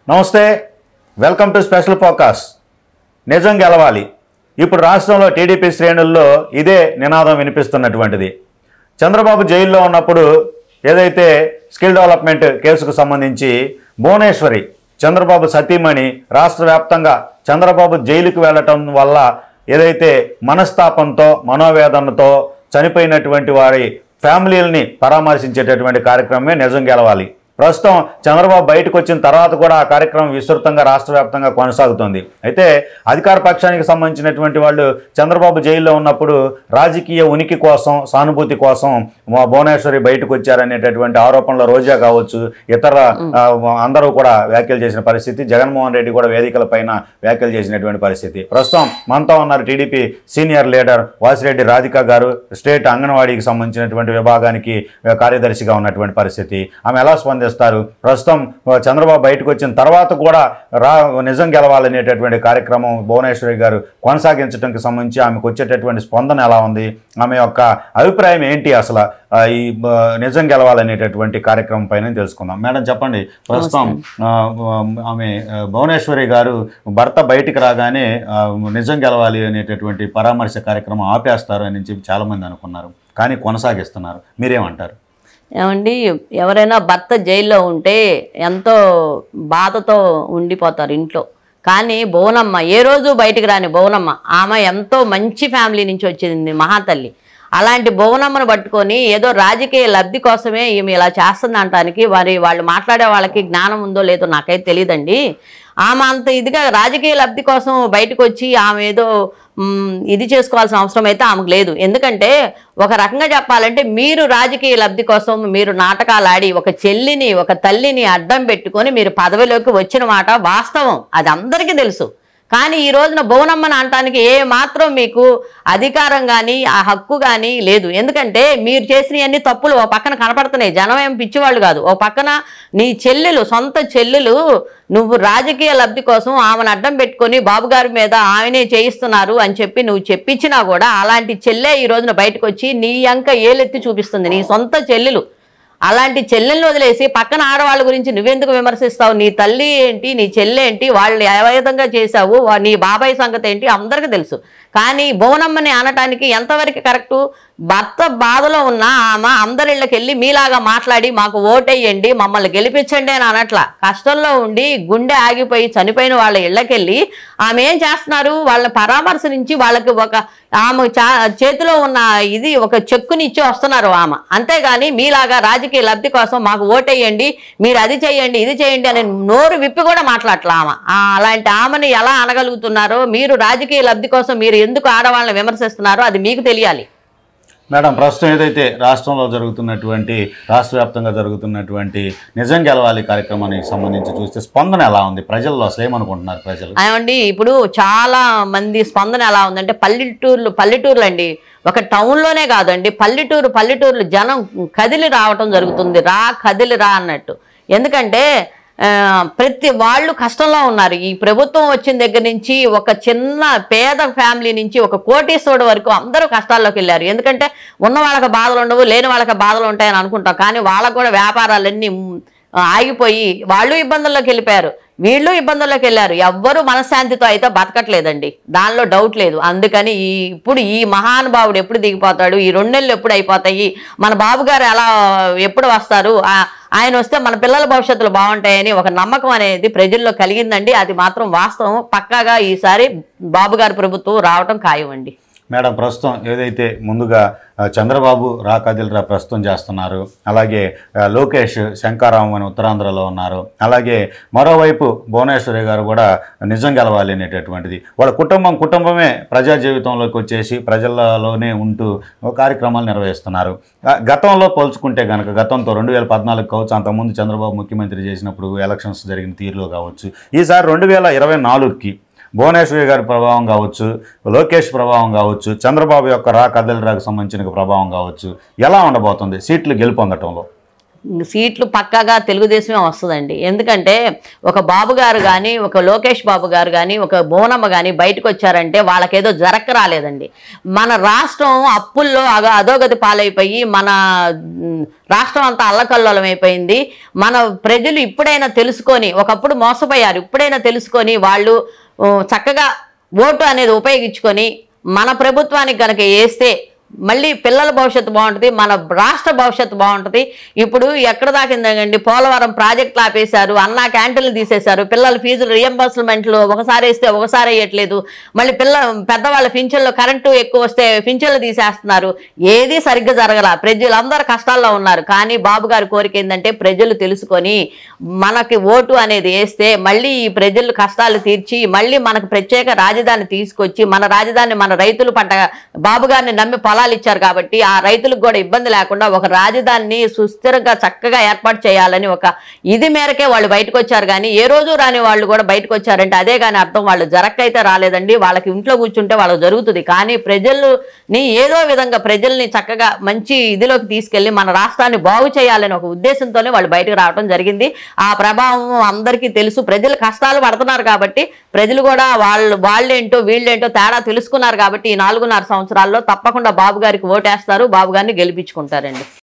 నమస్తే welcome to special focus నిజం గెలవాలి ఇప్పుడు రాష్ట్రంలో టీడీపీ శ్రేణుల్లో ఇదే నినాదం వినిపిస్తున్నటువంటిది చంద్రబాబు జైల్లో ఉన్నప్పుడు ఏదైతే స్కిల్ డెవలప్మెంట్ కేసుకు సంబంధించి భువనేశ్వరి చంద్రబాబు సతీమణి రాష్ట్ర వ్యాప్తంగా చంద్రబాబు జైలుకు వెళ్ళటం వల్ల ఏదైతే మనస్తాపంతో మనోవేదనతో చనిపోయినటువంటి వారి ఫ్యామిలీలని పరామర్శించేటటువంటి కార్యక్రమమే నిజం గెలవాలి ప్రస్తుతం చంద్రబాబు బయటకు వచ్చిన తర్వాత కూడా ఆ కార్యక్రమం విస్తృతంగా రాష్ట్ర వ్యాప్తంగా కొనసాగుతుంది అయితే అధికార పక్షానికి సంబంధించినటువంటి వాళ్ళు చంద్రబాబు జైల్లో ఉన్నప్పుడు రాజకీయ ఉనికి కోసం సానుభూతి కోసం మా భువనేశ్వరి బయటకు వచ్చారనేటటువంటి ఆరోపణలు రోజా కావచ్చు ఇతర ఆ, అందరూ కూడా వ్యాఖ్యలు చేసిన పరిస్థితి జగన్మోహన్ రెడ్డి కూడా వేదికల పైన వ్యాఖ్యలు చేసినటువంటి పరిస్థితి ప్రస్తుతం మనతో ఉన్నారు TDP senior leader Vasireddy Radhika garu state అంగన్వాడీకి సంబంధించినటువంటి విభాగానికి ఆ, కార్యదర్శిగా ఉన్నటువంటి పరిస్థితి ఆమె ఎలా స్పందిస్తారు ప్రస్తుతం ఆ, చంద్రబాబు బయటకు వచ్చిన తర్వాత కూడా రా నిజం గెలవాలనేటటువంటి కార్యక్రమం భువనేశ్వరి గారు కొనసాగించడానికి సంబంధించి ఆమెకు వచ్చేటటువంటి స్పందన ఎలా ఉంది ఆమె యొక్క అభిప్రాయం ఏంటి అసలు ఆ, ఈ ఆ, నిజం గెలవాలనేటటువంటి కార్యక్రమం పైన తెలుసుకుందాం మేడం చెప్పండి ప్రస్తుతం ఆ, ఆమె ఆ, భువనేశ్వరి గారు భర్త బయటికి రాగానే ఆ, నిజం గెలవాలి అనేటటువంటి పరామర్శ కార్యక్రమం ఆపేస్తారు అని చెప్పి చాలామంది అనుకున్నారు కానీ కొనసాగిస్తున్నారు మీరేమంటారు ఏమండి ఎవరైనా భర్త జైల్లో ఉంటే ఎంతో బాధతో ఉండిపోతారు ఇంట్లో కానీ బోనమ్మ ఏ రోజు బయటికి రాని బోనమ్మ ఆమె ఎంతో మంచి ఫ్యామిలీ నుంచి వచ్చింది మహాతల్లి అలాంటి బోనమ్మను పట్టుకొని ఏదో రాజకీయ లబ్ధి కోసమే ఈమె ఇలా చేస్తుంది అనటానికి వారి వాళ్ళు మాట్లాడే వాళ్ళకి జ్ఞానం ఉందో లేదో నాకైతే తెలియదండి ఆమె అంత ఇదిగా రాజకీయ లబ్ధి కోసం బయటకు వచ్చి ఆమె ఏదో మ్, ఇది చేసుకోవాల్సిన అవసరం అయితే ఆమెకు లేదు ఎందుకంటే ఒక రకంగా చెప్పాలంటే మీరు రాజకీయ లబ్ధి కోసం మీరు నాటకాలు ఆడి ఒక చెల్లిని ఒక తల్లిని అడ్డం పెట్టుకొని మీరు పదవిలోకి వచ్చిన మాట వాస్తవం అది అందరికీ తెలుసు కానీ ఈ రోజున భువనమ్మని అనటానికి ఏ మాత్రం మీకు అధికారం కానీ ఆ హక్కు కానీ లేదు ఎందుకంటే మీరు చేసినవన్నీ తప్పులు ఓ పక్కన కనపడుతున్నాయి జనం ఏం పిచ్చివాళ్ళు కాదు ఓ పక్కన నీ చెల్లెలు సొంత చెల్లెలు నువ్వు రాజకీయ లబ్ధి కోసం ఆమెను అడ్డం పెట్టుకొని బాబు గారి మీద ఆమెనే చేయిస్తున్నారు అని చెప్పి నువ్వు చెప్పించినా కూడా అలాంటి చెల్లె ఈ రోజున బయటకు వచ్చి నీ అంక ఏలెత్తి చూపిస్తుంది నీ సొంత చెల్లెలు అలాంటి చెల్లెల్ని వదిలేసి పక్కన ఆడవాళ్ళ గురించి నువ్వెందుకు విమర్శిస్తావు నీ తల్లి ఏంటి నీ చెల్లి ఏంటి వాళ్ళు ఏ విధంగా చేశావు వా- నీ బాబాయ్ సంగతి ఏంటి అందరికీ తెలుసు కానీ భువనమ్మని అనటానికి ఎంతవరకు కరెక్టు భర్త బాధలో ఉన్న ఆమె అందరిళ్ళకి వెళ్ళి మీలాగా మాట్లాడి మాకు ఓటేయండి మమ్మల్ని గెలిపించండి అని అనట్లా కష్టంలో ఉండి గుండె ఆగిపోయి చనిపోయిన వాళ్ళ ఇళ్ళకెళ్ళి ఆమె ఏం చేస్తున్నారు వాళ్ళ పరామర్శ నుంచి వాళ్ళకి ఒక ఆమె చా చేతిలో ఉన్న ఇది ఒక చెక్కుని ఇచ్చి వస్తున్నారు ఆమె అంతేగాని మీలాగా రాజకీయ లబ్ధి కోసం మాకు ఓటేయండి మీరు అది చేయండి ఇది చేయండి అని నోరు విప్పి కూడా మాట్లాడట్లా ఆమె ఆ, అలాంటి ఆమెను ఎలా అనగలుగుతున్నారో మీరు రాజకీయ లబ్ధి కోసం మీరు ఎందుకు ఆడవాళ్ళని విమర్శిస్తున్నారో అది మీకు తెలియాలి మేడం ప్రస్తుతం ఏదైతే రాష్ట్రంలో జరుగుతున్నటువంటి రాష్ట్ర వ్యాప్తంగా జరుగుతున్నటువంటి నిజం గెలవాలి కార్యక్రమానికి సంబంధించి చూస్తే స్పందన ఎలా ఉంది ప్రజల్లో అసలు ఏమనుకుంటున్నారు ప్రజలు ఏమండి ఇప్పుడు చాలా మంది స్పందన ఎలా ఉందంటే పల్లెటూర్లు పల్లెటూర్లు అండి ఒక టౌన్లోనే కాదండి పల్లెటూరు పల్లెటూర్లు జనం కదిలి రావటం జరుగుతుంది రా కదిలి రా అన్నట్టు ఎందుకంటే ఆ, ప్రతి వాళ్ళు కష్టంలో ఉన్నారు ఈ ప్రభుత్వం వచ్చిన దగ్గర నుంచి ఒక చిన్న పేద ఫ్యామిలీ నుంచి ఒక కోటీశ్వరుడు వరకు అందరూ కష్టాల్లోకి వెళ్ళారు ఎందుకంటే ఉన్న వాళ్ళకి బాధలు ఉండవు లేని వాళ్ళకి బాధలు ఉంటాయని అనుకుంటాం కానీ వాళ్ళకు కూడా వ్యాపారాలన్నీ మ్, ఆగిపోయి వాళ్ళు ఇబ్బందుల్లోకి వెళ్ళిపోయారు వీళ్ళు ఇబ్బందుల్లోకి వెళ్ళారు ఎవ్వరూ మనశ్శాంతితో అయితే బతకట్లేదండి దానిలో డౌట్ లేదు అందుకని ఈ ఇప్పుడు ఈ మహానుభావుడు ఎప్పుడు దిగిపోతాడు ఈ రెండు నెలలు ఎప్పుడు అయిపోతాయి మన బాబు గారు ఎలా ఎప్పుడు వస్తారు ఆ- ఆయన వస్తే మన పిల్లల భవిష్యత్తులు బాగుంటాయని ఒక నమ్మకం అనేది ప్రజల్లో కలిగిందండి అది మాత్రం వాస్తవం పక్కాగా ఈసారి బాబు గారి ప్రభుత్వం రావటం ఖాయం అండి మేడం ప్రస్తుతం ఏదైతే ముందుగా ఆ, చంద్రబాబు రా కదిలిరా ప్రస్తుతం చేస్తున్నారు అలాగే ఆ, లోకేష్ శంకారాం అని ఉత్తరాంధ్రలో ఉన్నారు అలాగే మరోవైపు భువనేశ్వరి గారు కూడా నిజం గెలవాలి అనేటటువంటిది వాళ్ళ కుటుంబం కుటుంబమే ప్రజా జీవితంలోకి వచ్చేసి ప్రజలలోనే ఉంటూ కార్యక్రమాలు నిర్వహిస్తున్నారు ఆ, గతంలో పోల్చుకుంటే కనుక గతంతో రెండు వేల పద్నాలుగు కావచ్చు అంతకుముందు చంద్రబాబు ముఖ్యమంత్రి చేసినప్పుడు ఎలక్షన్స్ జరిగిన తీరులో కావచ్చు ఈసారి రెండు వేల ఇరవై నాలుగుకి భువనేశ్వరి గారి ప్రభావం కావచ్చు లోకేష్ ప్రభావం కావచ్చు చంద్రబాబు యొక్క రా కదలిరాకు సంబంధించిన ప్రభావం కావచ్చు ఎలా ఉండబోతుంది సీట్లు గెలుపొందటంలో సీట్లు పక్కాగా తెలుగుదేశమే వస్తుందండి ఎందుకంటే ఒక బాబు గారు కానీ ఒక లోకేష్ బాబు గారు కానీ ఒక బోనమ్మ కానీ బయటకు వచ్చారంటే వాళ్ళకేదో జరక్క రాలేదండి మన రాష్ట్రం అప్పుల్లో అగ అధోగతి పాలైపోయి మన మ్, రాష్ట్రం అంతా అల్లకల్లోలం అయిపోయింది మన ప్రజలు ఇప్పుడైనా తెలుసుకొని ఒకప్పుడు మోసపోయారు ఇప్పుడైనా తెలుసుకొని వాళ్ళు ఓ, చక్కగా ఓటు అనేది ఉపయోగించుకొని మన ప్రభుత్వానికి కనుక వేస్తే మళ్ళీ పిల్లల భవిష్యత్తు బాగుంటుంది మన రాష్ట్ర భవిష్యత్తు బాగుంటుంది ఇప్పుడు ఎక్కడ దాకిందండి పోలవరం ప్రాజెక్టులు ఆపేశారు అన్నా క్యాంటీన్లు తీసేశారు పిల్లల ఫీజులు రియంబర్స్మెంట్లు ఒకసారి వేస్తే ఒకసారి వేయట్లేదు మళ్ళీ పిల్ల పెద్దవాళ్ళ పింఛన్లు కరెంటు ఎక్కువ వస్తే పింఛన్లు తీసేస్తున్నారు ఏది సరిగ్గా జరగల ప్రజలందరూ కష్టాల్లో ఉన్నారు కానీ బాబు గారి కోరిక ఏంటంటే ప్రజలు తెలుసుకొని మనకి ఓటు అనేది వేస్తే మళ్ళీ ఈ ప్రజలు కష్టాలు తీర్చి మళ్ళీ మనకు ప్రత్యేక రాజధాని తీసుకొచ్చి మన రాజధాని మన రైతులు పంట బాబు గారిని నమ్మి పొలాలు ఇచ్చారు కాబట్టి ఆ రైతులకు కూడా ఇబ్బంది లేకుండా ఒక రాజధానిని సుస్థిరంగా చక్కగా ఏర్పాటు చేయాలని ఒక ఇది మేరకే వాళ్ళు బయటకు వచ్చారు కానీ ఏ రోజు రాని వాళ్ళు కూడా బయటకు వచ్చారంటే అదే కానీ అర్థం వాళ్ళు జరక్కైతే రాలేదండి వాళ్ళకి ఇంట్లో కూర్చుంటే వాళ్ళకి జరుగుతుంది కానీ ప్రజల్ని ఏదో విధంగా ప్రజల్ని చక్కగా మంచి ఇదిలోకి తీసుకెళ్లి మన రాష్ట్రాన్ని బాగు చేయాలని ఒక ఉద్దేశంతోనే వాళ్ళు బయటకు రావడం జరిగింది ఆ ప్రభావం అందరికీ తెలుసు ప్రజలు కష్టాలు పడుతున్నారు కాబట్టి ప్రజలు కూడా వాళ్ళు వాళ్ళేంటో వీళ్ళేంటో తేడా తెలుసుకున్నారు కాబట్టి ఈ నాలుగున్నర సంవత్సరాల్లో తప్పకుండా బాబు గారికి ఓటేస్తారు బాబు గారిని గెలిపించుకుంటారండి